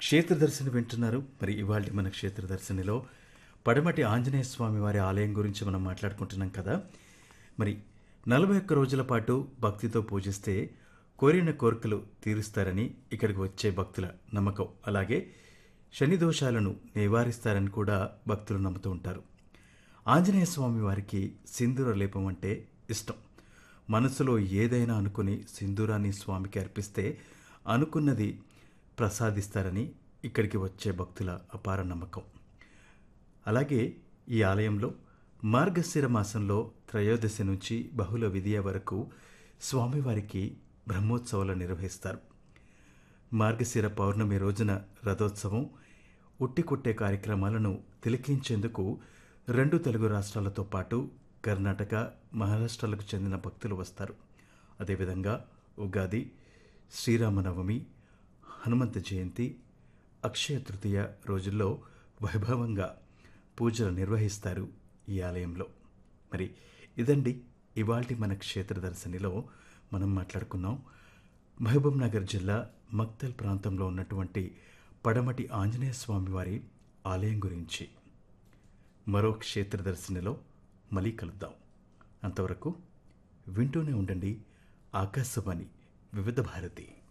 క్షేత్ర దర్శనం వింటున్నారు మరి ఇవాళ మన క్షేత్ర దర్శనిలో పడమటి ఆంజనేయ స్వామి వారి ఆలయం గురించి మనం మాట్లాడుకుంటున్నాం కదా మరి నలభై ఒక్క రోజుల పాటు భక్తితో పూజిస్తే కోరిన కోరికలు తీరుస్తారని ఇక్కడికి వచ్చే భక్తుల నమ్మకం అలాగే శని దోషాలను నివారిస్తారని కూడా భక్తులు నమ్ముతూ ఉంటారు ఆంజనేయ స్వామి వారికి సింధూర లేపం అంటే ఇష్టం మనసులో ఏదైనా అనుకుని సింధూరాన్ని స్వామికి అర్పిస్తే అనుకున్నది ప్రసాదిస్తారని ఇక్కడికి వచ్చే భక్తుల అపార నమ్మకం అలాగే ఈ ఆలయంలో మార్గశిర మాసంలో త్రయోదశి నుంచి బహుళ విధియ వరకు స్వామివారికి బ్రహ్మోత్సవాలు నిర్వహిస్తారు మార్గశిర పౌర్ణమి రోజున రథోత్సవం ఉట్టికొట్టే కార్యక్రమాలను తిలకించేందుకు రెండు తెలుగు రాష్ట్రాలతో పాటు కర్ణాటక మహారాష్ట్రాలకు చెందిన భక్తులు వస్తారు అదేవిధంగా ఉగాది శ్రీరామనవమి హనుమంత జయంతి అక్షయ తృతీయ రోజుల్లో వైభవంగా పూజలు నిర్వహిస్తారు ఈ ఆలయంలో మరి ఇదండి ఇవాల్టి మన క్షేత్ర దర్శనిలో మనం మాట్లాడుకున్నాం మహబూబ్ నగర్ జిల్లా మక్తల్ ప్రాంతంలో ఉన్నటువంటి పడమటి ఆంజనేయ స్వామి వారి ఆలయం గురించి మరో క్షేత్ర దర్శనిలో మళ్ళీ కలుద్దాం అంతవరకు వింటూనే ఉండండి ఆకాశవాణి వివిధ భారతి